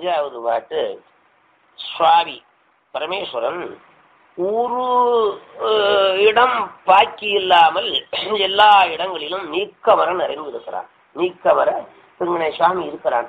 அஞ்சாவது பாட்டு சுவாமி பரமேஸ்வரன் ஒரு அஹ், இடம் பாக்கி இல்லாமல் எல்லா இடங்களிலும் நீக்கமர நிறைவு இருக்கிறான் நீக்கமர இங்கன சுவாமி இருக்கிறான்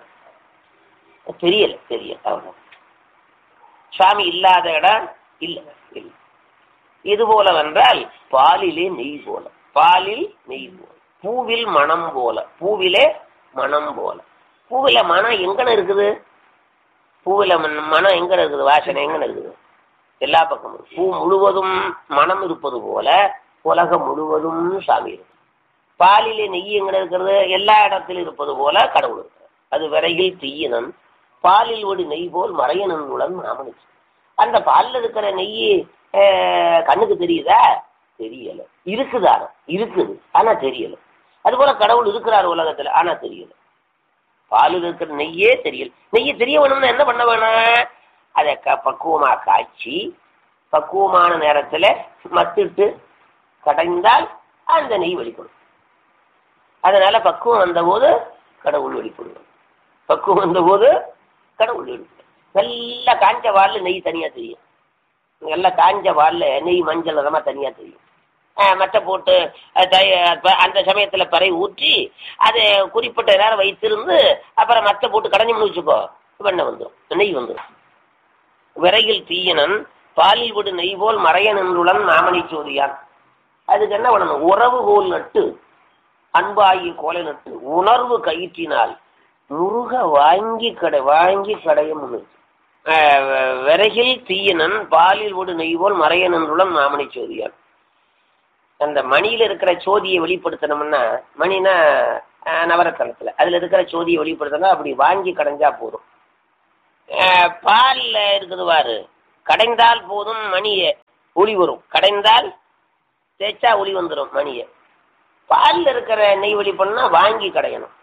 தெரியல தெரியல அவ்வளவு சுவாமி இல்லாத இடம் இல்ல இல்ல இது போல வென்றால் பாலிலே நெய் போல பாலில் நெய் போல பூவில் மனம் போல பூவிலே மனம் போல பூவில மனம் எங்கன இருக்குது பூவில மன- மனம் எங்க இருக்குது வாசனை எங்கன இருக்குது எல்லா பக்கமும் இருக்கு. பூ முழுவதும் மனம் இருப்பது போல உலகம் முழுவதும் சாமி இருக்கு பாலிலே நெய் எங்க இருக்கிறது எல்லா இடத்திலும் இருப்பது போல கடவுள் இருக்கு அது விரையில் தீயினன் பாலில் ஒரு நெய் போல் மறையனன் உடன் மாமனுச்சு அந்த பால்ல இருக்கிற நெய் அஹ், கண்ணுக்கு தெரியுதா தெரியல இருக்குதா இருக்குது ஆனா தெரியல அது போல கடவுள் இருக்கிறார் உலகத்துல ஆனா தெரியல பாலில் இருக்கிற நெய்யே தெரியல நெய்யை தெரிய வேணும்னா என்ன பண்ண வேணும் அதை க பக்குவமா காய்ச்சி பக்குவமான நேரத்துல மத்திட்டு கடைந்தால் அந்த நெய் வெளிப்படும் அதனால பக்குவம் வந்தபோது கடவுள் வெளிப்படுவார் பக்குவம் வந்தபோது கடவுள் வெளிப்படும் நல்லா காஞ்ச வால்ல நெய் தனியா தெரியும் நல்லா காஞ்ச வால்ல நெய் மஞ்சள் நிறமா தனியா தெரியும் அஹ் மட்டை போட்டு அஹ் தை- அப்ப அந்த சமயத்துல பறை ஊற்றி அதை குறிப்பிட்ட நேரம் வைத்திருந்து அப்புறம் மட்டை போட்டு கடைஞ்சோம்னு வச்சுக்கோ வெண்ணெய் வந்துடும் நெய் வந்துடும் விரையில் தீயனன் பாலில் விடு நெய் போல் மறையனன்றுடன் மாமணி சோதியான் அதுக்கு என்ன பண்ணணும் உறவு போல் நட்டு அன்பாகி கோலை நட்டு உணர்வு கயிற்றினால் முருக வாங்கி கடை வாங்கி கடைய முன்னிட்டு விறகில் தீயனன் பாலில் விடு நெய் போல் மறையனன்றுடன் மாமணி சோதியான் அந்த மணியில இருக்கிற சோதியை வெளிப்படுத்தணும்னா மணினா அஹ், நவரத்தனத்துல அதுல இருக்கிற சோதியை வெளிப்படுத்தணும் அப்படி வாங்கி கடைஞ்சா போதும் அஹ், பால்ல இருக்குது பாரு கடைந்தால் போதும் மணிய ஒளி வரும் கடைந்தால் தேய்ச்சா ஒளி வந்துடும் மணிய பால்ல இருக்கிற நெய் ஒளி பண்ணா வாங்கி கடையணும்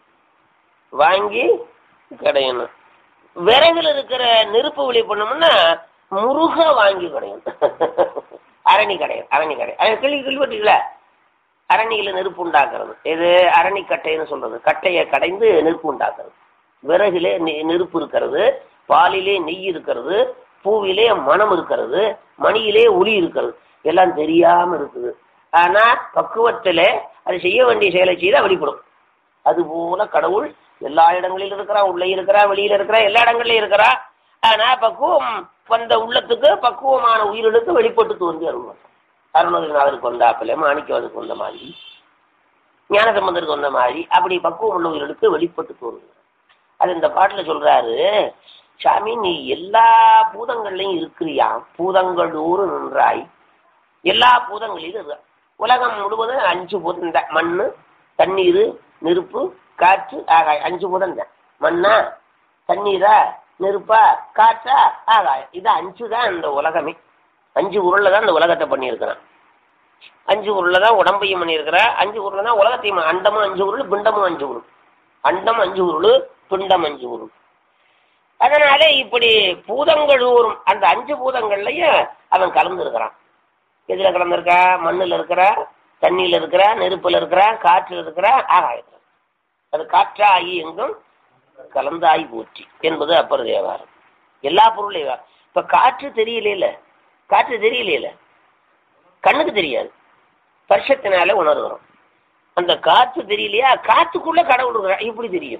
வாங்கி கடையணும் விறகுல இருக்கிற நெருப்பு ஒளி பண்ணோம்னா முருக வாங்கி கடையணும் அரணி கடையும் அரணி கடை அது கேள்வி கேள்விப்பட்டீங்களா அரணியில நெருப்பு உண்டாக்குறது இது அரணிக்கட்டைன்னு சொல்றது கட்டையை கடைந்து நெருப்பு உண்டாக்குறது விறகிலே நெ- நெருப்பு இருக்கிறது பாலிலே நெய் இருக்கிறது பூவிலே மனம் இருக்கிறது மணியிலே ஒளி இருக்கிறது எல்லாம் தெரியாம இருக்குது ஆனா பக்குவத்திலே அது செய்ய வேண்டிய செயலை செய்தா வெளிப்படும் அது போல கடவுள் எல்லா இடங்களிலும் இருக்கிறா உள்ளே இருக்கிறா வெளியில இருக்கிறா எல்லா இடங்கள்லயும் இருக்கிறா ஆனா பக்குவம் வந்த உள்ளத்துக்கு பக்குவமான உயிரிழுக்கு வெளிப்பட்டு தோன்றி அருள்வார் அருணகிரிநாதருக்கு வந்தாப்பில் மாணிக்கவாதுக்கு வந்த மாதிரி ஞானசம்பந்தருக்கு வந்த மாதிரி அப்படி பக்குவம் உள்ள உயிரிழுக்கு வெளிப்பட்டு தோன்றுகிறார் அது இந்த பாட்டுல சொல்றாரு சாமி நீ எல்லா பூதங்கள்லயும் இருக்கிறியாம் பூதங்களோடு நின்றாய் எல்லா பூதங்களிலும் இருக்க உலகம் முழுவதும் அஞ்சு பூதம் தான் மண்ணு தண்ணீர் நெருப்பு காற்று ஆகாயம் அஞ்சு பூதம் தான் மண்ணா தண்ணீரா நெருப்பா காற்றா ஆகாயம் இது அஞ்சு தான் இந்த உலகமே அஞ்சு உருள்ல தான் இந்த உலகத்தை பண்ணியிருக்கிறான் அஞ்சு உருள்ல தான் உடம்பையும் பண்ணியிருக்கிறான் அஞ்சு உருள்ல தான் உலகத்தையும் அண்டமும் அஞ்சு உருள் பிண்டமும் அஞ்சு உருள் அண்டம் அஞ்சு உருள் பிண்டம் அஞ்சு உருள் அதனால இப்படி பூதங்கள் ஊறும் அந்த அஞ்சு பூதங்கள்லயும் அவன் கலந்துருக்கிறான் எதுல கலந்துருக்கா மண்ணுல இருக்கிறா தண்ணியில இருக்கிறா நெருப்புல இருக்கிறா காற்றுல இருக்கிறா ஆகாயத்துல அது காற்றாகி எங்கும் கலந்தாய் போற்றி என்பது அப்பர் தேவாரம் எல்லா பொருளையும் இப்ப காற்று தெரியல காற்று தெரியல கண்ணுக்கு தெரியாது ஸ்பர்ஷத்தினால உணர்கிறோம் அந்த காற்று தெரியலையா காத்துக்குள்ள கடவுள் இருக்கிறான் இப்படி தெரியும்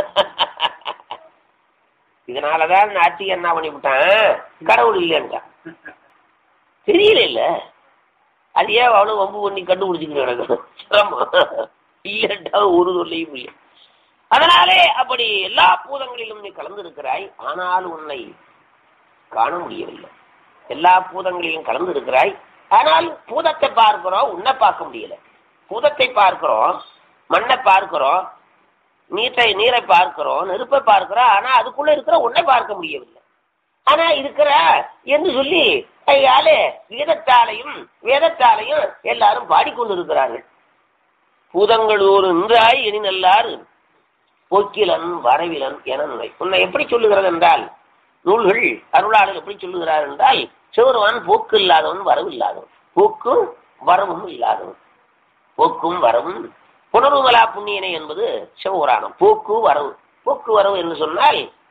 இதனாலதான் நாட்டிக என்ன பண்ணிவிட்டான் கடவுள் இல்லைன்ட்டான் தெரியல இல்ல அது ஏன் அவ்வளவு வம்பு பண்ணி கண்டுபிடிச்சுக்கிட்டு கிடக்கணும் ஆமா இல்லைன்ட்டா ஒரு சொல்லையும் இல்லை அதனாலே அப்படி எல்லா பூதங்களிலும் நீ கலந்திருக்கிறாய் ஆனால் உன்னை காண முடியவில்லை எல்லா பூதங்களிலும் கலந்து இருக்கிறாய் ஆனால் பூதத்தை பார்க்கிறோம் உன்னை பார்க்க முடியல பூதத்தை பார்க்கிறோம் மண்ணை பார்க்கிறோம் நீரை நீரை பார்க்கிறோம் நெருப்பை பார்க்கிறோம் ஆனா அதுக்குள்ள இருக்கிற உன்னை பார்க்க முடியவில்லை ஆனா இருக்கிற என்று சொல்லி கையாலே வேதத்தாலையும் வேதத்தாலையும் எல்லாரும் பாடிக்கொண்டு இருக்கிறார்கள் பூதங்கள் ஒரு நின்றாய் இனி நல்லாறு போக்கிலன் வரவிலன் என நினை உன்னை எப்படி சொல்லுகிறது என்றால் நூல்கள் அருளாளர் எப்படி சொல்லுகிறார் என்றால் சிவருவான் போக்கு இல்லாதவன் வரவு இல்லாதவன் போக்கும் வரவும் இல்லாதவன் போக்கும் வரவும் புனருமலா புண்ணியனை என்பது சிவபுராணம் போக்கு வரவு போக்கு வரவு என்று சொன்னால்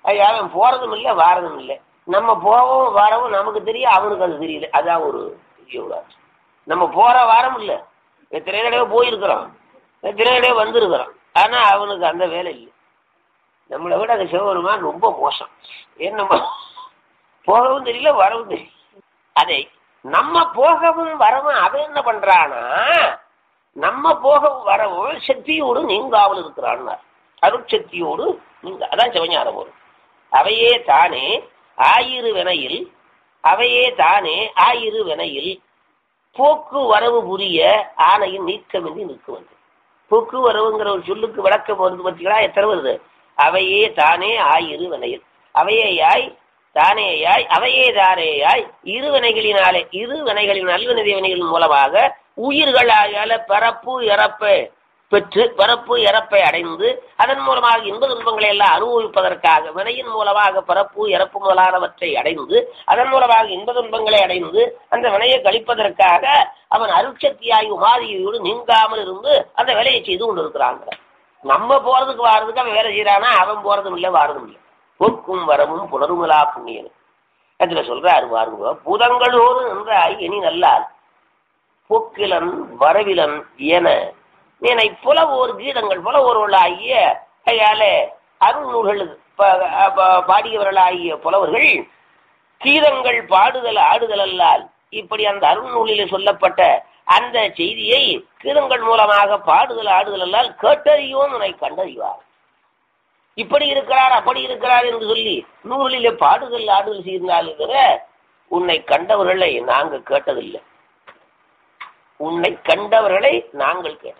அவன் போறதும் இல்லை வாரதும் இல்லை நம்ம போகவும் வரவும் நமக்கு தெரியும் அவனுக்கு அது தெரியல அதான் ஒரு பெரிய ஒரு ஆச்சு நம்ம போற வாரம் இல்லை எத்தனை தடவை போயிருக்கிறோம் எத்தனை தடவை வந்திருக்கிறோம் ஆனா அவனுக்கு அந்த வேலை இல்லை நம்மளை விட அந்த சிவபெருமான் ரொம்ப மோசம் ஏன் நம்ம போகவும் தெரியல வரவும் தெரியல அதை நம்ம போகவும் வரவும் அவன் என்ன பண்றானா நம்ம போகவும் வரவும் சக்தியோடு நீங்காமல் இருக்கிறான் அருட்சக்தியோடு நீங்க அதான் சிவஞானம் வரும் அவையே தானே ஆயிரு வினையில் அவையே தானே ஆயிரு வினையில் போக்கு வரவு புரிய ஆணையின் நீக்கமின்றி நிற்க வேண்டும் போக்கு வரவுங்கிற ஒரு சொல்லுக்கு விளக்கம் வருது பார்த்தீங்களா எத்தனை வருது அவையே தானே ஆயிரு வினையில் அவையேயாய் தானேயாய் அவையே தானேயாய் இரு வினைகளினாலே இரு வினைகளின் நல்வினை வினைகளின் மூலமாக உயிர்களால பரப்பு இறப்பை பெற்று பரப்பு இறப்பை அடைந்து அதன் மூலமாக இன்ப துன்பங்களை எல்லாம் அனுபவிப்பதற்காக வினையின் மூலமாக பரப்பு இறப்பு முதலானவற்றை அடைந்து அதன் மூலமாக இன்ப துன்பங்களை அடைந்து அந்த வினையை கழிப்பதற்காக அவன் அருட்சக்தியாகி உமாதியோடு நீங்காமல் இருந்து அந்த வேலையை செய்து கொண்டிருக்கிறாங்க நம்ம போறதுக்கு வாரதுக்கு அவன் வேலை செய்யறானா அவன் போறதும் இல்லை வாரதும் இல்லை போக்கும் வரமும் புனருமலா புண்ணியன் அதுல சொல்றாரு பாருங்க பூதங்களோடு நின்றாய் இனி நல்லால் போக்கிலன் வரவிலன் என நீனை புலவோர் கீதங்கள் புலவோர்களாகிய கையாலே அருள் நூல்களுக்கு பாடியவர்களாகிய புலவர்கள் கீதங்கள் பாடுதல் ஆடுதல் அல்லால் இப்படி அந்த அருள் நூலில் சொல்லப்பட்ட அந்த செய்தியை கீதங்கள் மூலமாக பாடுதல் ஆடுதல் அல்லால் கேட்டறியோன் உன்னை கண்டறிவார் இப்படி இருக்கிறார் அப்படி இருக்கிறார் என்று சொல்லி நூலிலே பாடுதல் ஆடுதல் செய்தால் உன்னை கண்டவர்களை நாங்கள் கேட்டதில்லை உன்னை கண்டவர்களை நாங்கள் கேட்டது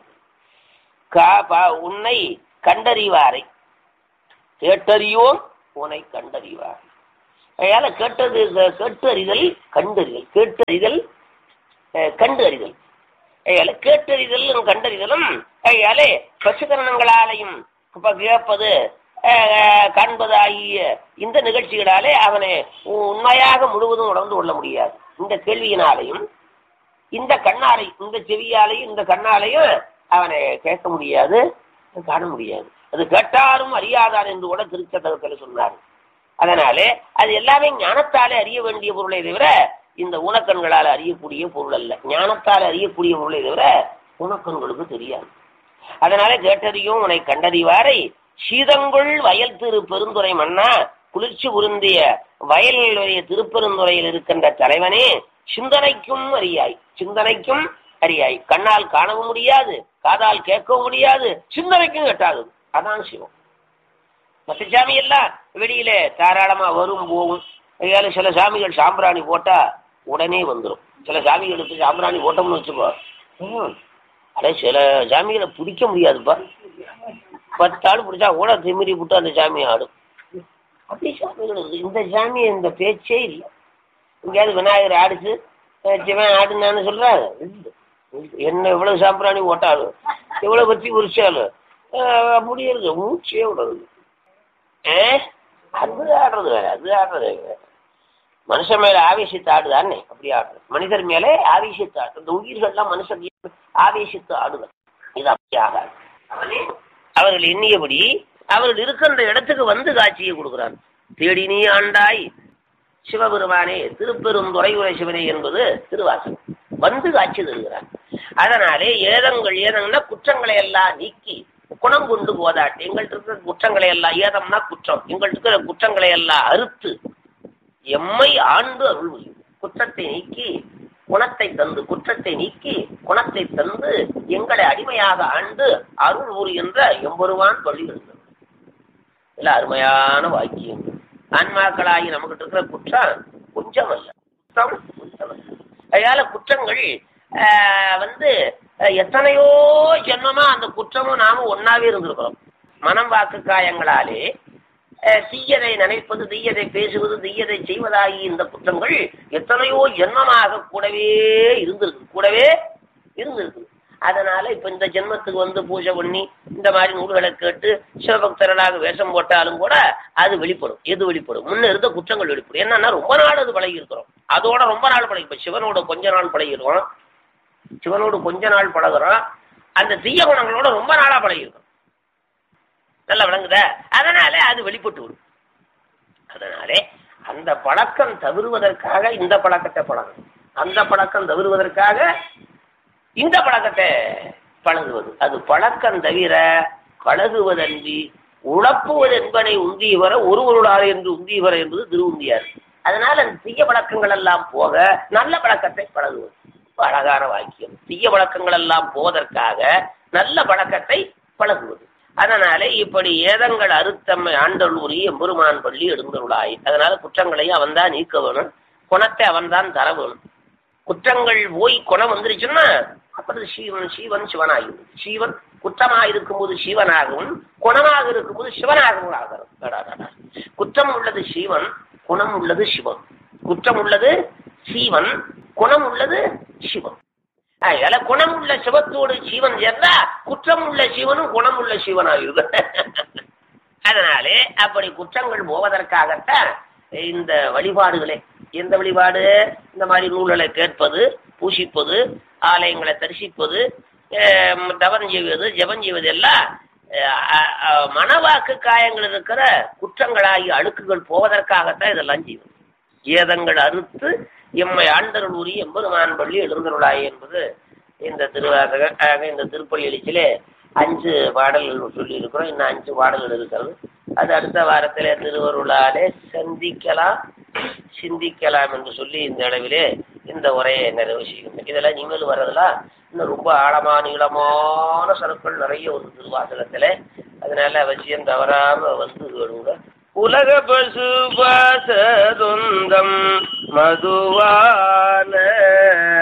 உன்னை கண்டறிவாரை கேட்டறியோம் உன்னை கண்டறிவார் அதனால கேட்டது கேட்டு அறிதல் கண்டறிதல் கேட்டறிதல் கண்டு அறிதல் அதனால கேட்டறிதலும் கண்டறிதலும் அதனாலே பசுகரணங்களாலையும் கேட்பது காண்பது ஆகிய இந்த நிகழ்ச்சிகளாலே அவனை உண்மையாக முழுவதும் உணர்ந்து கொள்ள முடியாது இந்த கேள்வியினாலையும் இந்த கண்ணாலை இந்த செவியாலையும் இந்த கண்ணாலையும் அவனை கேட்க முடியாது காண முடியாது அது கேட்டாலும் அறியாதான் என்று கூட திருச்சதகத்தில் சொன்னார் அதனாலே அது எல்லாமே ஞானத்தாலே அறிய வேண்டிய பொருளை தவிர இந்த ஊனக்கண்களால் அறியக்கூடிய பொருள் அல்ல ஞானத்தால் அறியக்கூடிய பொருளை தவிர ஊனக்கண்களுக்கு தெரியாது அதனால கேட்டறியும் உன்னை கண்டறிவாரை சீதங்குள் வயல் திரு பெருந்துறை மன்னா குளிர்ச்சி உருந்திய வயலினுடைய திருப்பெருந்துறையில் இருக்கின்ற தலைவனே சிந்தனைக்கும் அறியாய் சிந்தனைக்கும் அறியாய் கண்ணால் காணவும் முடியாது காதால் கேட்கவும் முடியாது சிந்தனைக்கும் கெட்டாது அதான் சிவம் மற்ற சாமி எல்லாம் வெளியில தாராளமா வரும் போகும் ஐயால சில சாமிகள் சாம்பிராணி போட்டா உடனே வந்துடும் சில சாமிகளுக்கு சாம்பிராணி போட்டோம்னு வச்சுக்கோ அட சில சாமிகளை பிடிக்க முடியாதுப்பா பத்து ஆள் பிடிச்சா கூட திமிரி விட்டு அந்த சாமி ஆடும் அப்படி சாமிகள் இருக்கு இந்த சாமி இந்த பேச்சே இல்லை எங்கேயாவது விநாயகர் ஆடிச்சு சிவன் ஆடுனான்னு சொல்றாரு என்ன எவ்வளவு சாம்பிராணி ஓட்டாலும் எவ்வளவு பத்தி உரிச்சாலும் அப்படி இருக்கு மூச்சே விடுறது அது ஆடுறது வேற அது ஆடுறது வேற மனுஷன் மேல ஆவேசித்து ஆடுதானே அப்படி ஆடுறது மனிதர் மேலே ஆவேசித்து ஆடு இந்த உயிர்கள்லாம் மனுஷன் ஆவேசித்து ஆடுதல் இது அப்படி ஆகாது அவர்கள் எண்ணியபடி அவர்கள் இருக்கின்ற இடத்துக்கு வந்து காட்சியை கொடுக்கிறார் தேடி நீ ஆண்டாய் சிவபெருமானே திருப்பெரும் துறையுரை சிவனே என்பது திருவாசகம் வந்து காட்சி தருகிறார் அதனாலே ஏதங்கள் ஏதங்கன்னா குற்றங்களை எல்லாம் நீக்கி குணம் கொண்டு போதாட்டு எங்கள்கிட்ட இருக்கிற குற்றங்களை எல்லாம் ஏதம்னா குற்றம் எங்கள்கிட்ட இருக்கிற குற்றங்களை எல்லாம் அறுத்து எம்மை ஆண்டு அருள் புரியும் குற்றத்தை நீக்கி குணத்தை தந்து குற்றத்தை நீக்கி குணத்தை தந்து எங்களை அடிமையாக ஆண்டு அருள் புரிகின்ற எம்பெருவான் வழிகிறது இல்ல அருமையான வாக்கியம் ஆன்மாக்களாகி நமக்கிட்ட இருக்கிற குற்றம் கொஞ்சம் அல்ல குற்றம் கொஞ்சம் அல்ல அதனால குற்றங்கள் வந்து எத்தனையோ ஜென்மமா அந்த குற்றமும் நாமும் ஒன்னாவே இருந்திருக்கிறோம் மனம் வாக்கு காயங்களாலே தீயதை நினைப்பது தீயதை பேசுவது தீயதை செய்வதாகி இந்த குற்றங்கள் எத்தனையோ ஜென்மமாக கூடவே இருந்திருக்கு கூடவே இருந்திருக்கு அதனால இப்ப இந்த ஜென்மத்துக்கு வந்து பூஜை பண்ணி இந்த மாதிரி நூல்களை கேட்டு சிவபக்தர்களாக வேஷம் போட்டாலும் கூட அது வெளிப்படும் எது வெளிப்படும் முன்ன இருந்த குற்றங்கள் வெளிப்படும் என்னன்னா ரொம்ப நாள் அது பழகி இருக்கிறோம் அதோட ரொம்ப நாள் பழகி இப்ப சிவனோட கொஞ்ச நாள் பழகிருக்கோம் சிவனோடு கொஞ்ச நாள் பழகுறோம் அந்த தீய குணங்களோட ரொம்ப நாளா பழகிருக்கோம் நல்லா விளங்குத அதனால அது வெளிப்பட்டு விடும் அதனாலே அந்த பழக்கம் தவிர்வதற்காக இந்த பழக்கத்தை பழகணும் அந்த பழக்கம் தவிர்வதற்காக இந்த பழக்கத்தை பழகுவது அது பழக்கம் தவிர பழகுவதன்றி உழப்புவது என்பனை உந்தி வர ஒருவருடார் என்று உந்தி வர என்பது திருவுந்தியார் அதனால அந்த தீய பழக்கங்கள் எல்லாம் போக நல்ல பழக்கத்தை பழகுவது ரொம்ப அழகான வாக்கியம் தீய பழக்கங்கள் எல்லாம் போவதற்காக நல்ல பழக்கத்தை பழகுவது அதனாலே இப்படி ஏதங்கள் அறுத்தம்மை ஆண்டொழுரி எம்பெருமான் பள்ளி எழுந்தருளாய் அதனால குற்றங்களையும் அவன்தான் நீக்க வேணும் குணத்தை அவன்தான் தர வேணும் குற்றங்கள் போய் குணம் வந்துருச்சுன்னா அப்புறம் சீவன் சீவன் சிவனாகும் சீவன் குற்றமாக இருக்கும்போது சீவனாகவும் குணமாக இருக்கும்போது சிவனாகவும் ஆகிறது குற்றம் உள்ளது சீவன் குணம் உள்ளது சிவன் குற்றம் உள்ளது சீவன் குணம் உள்ளது சிவன் அதனால குணம் உள்ள சிவத்தோடு சீவன் சேர்ந்தா குற்றம் உள்ள சிவனும் குணம் உள்ள சிவனாகிறது அதனாலே அப்படி குற்றங்கள் போவதற்காகத்தான் இந்த வழிபாடுகளே எந்த வழிபாடு இந்த மாதிரி நூல்களை கேட்பது பூசிப்பது ஆலயங்களை தரிசிப்பது தவம் செய்வது ஜபம் செய்வது எல்லாம் மனவாக்கு காயங்கள் இருக்கிற குற்றங்களாகி அழுக்குகள் போவதற்காகத்தான் இதெல்லாம் செய்வது ஏதங்கள் அறுத்து எம்மை ஆண்டருள் உரி எம்பெருமான் பள்ளி எழுந்தருளாய் என்பது இந்த திருவாசக இந்த திருப்பள்ளி எழுச்சியிலே அஞ்சு பாடல்கள் சொல்லி இருக்கிறோம் இன்னும் அஞ்சு பாடல்கள் இருக்கிறது அது அடுத்த வாரத்திலே திருவருளாலே சந்திக்கலாம் சிந்திக்கலாம் என்று சொல்லி இந்த அளவிலே இந்த உரையை நிறைவு செய்கின்றேன் இதெல்லாம் நீங்கள் வர்றதெல்லாம் இன்னும் ரொம்ப ஆழமான நீளமான சருக்கள் நிறைய ஒரு திருவாசகத்துல அதனால அவசியம் தவறாம வந்து வேணுங்க உலக பசு பாச சொந்தம் மதுவான